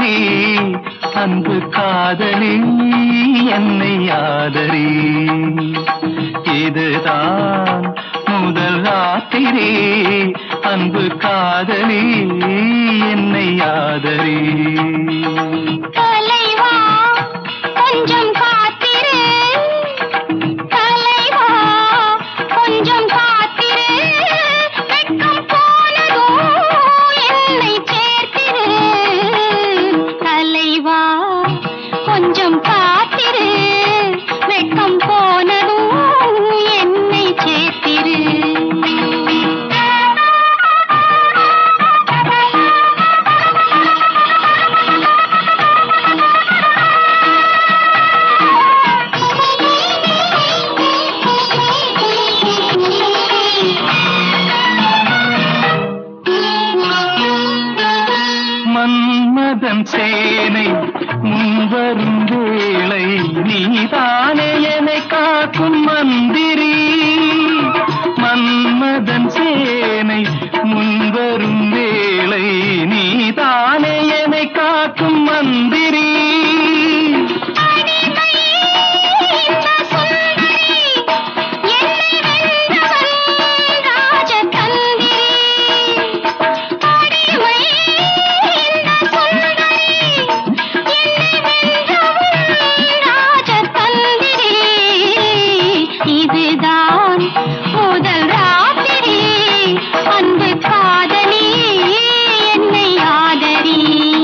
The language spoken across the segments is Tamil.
ராத்திரி அன்பு காதலி என்னை ஆதரி இதுதான் முதல் ராத்திரி அன்பு காதலி என்னை ஆதரி தலைவா கொஞ்சம் காத்திரு தலைவா கொஞ்சம் காத்திரு வெட்கம் போனதும் என்னை சேர்த்திரு தலைவா கொஞ்சம் காத்திரு வெட்கம் போனதும் என்னை சேர்த்திரு மன்மதன் சேனை முன்வரும் வேளை நீதானே என்னை காக்கும் மந்திரி மன்மதன் சேனை முன்வரும் வேளை நீதானே என்னை காக்கும் மந்திரி இதுதான் முதல் ராத்திரி அன்பு காதலி என்னை ஆதரி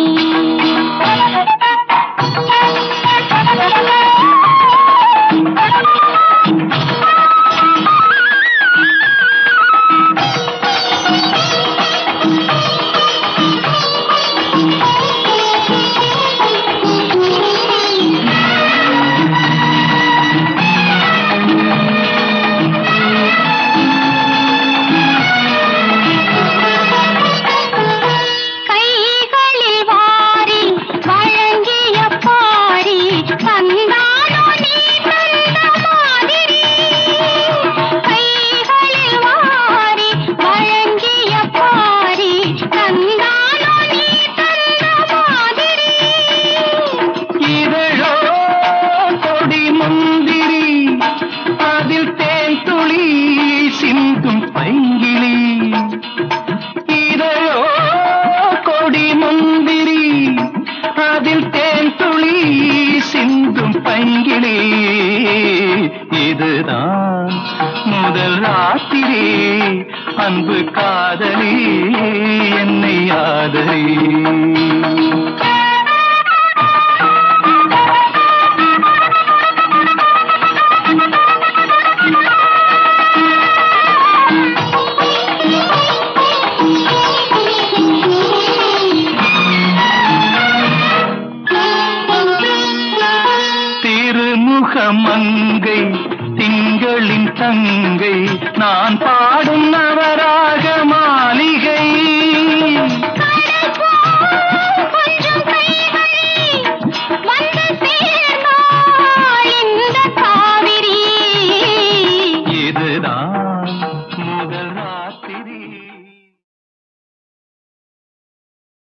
கைகளில் வாரி வழங்கிய பாரி தந்தானோ நீ தந்த மாதிரி கைகளில் வாரி வழங்கிய பாரி தந்தானோ நீ தந்த மாதிரி இதழோ கொடி முந்திரி அதில் தேன் துளி சிந்தும் பைங்கிளி இதழோ கொடி முந்திரி அதில் தேன் துளி சிந்தும் பைங்கிளி இதுதான் முதல் ராத்திரி அன்பு காதலி என்னை ஆதரி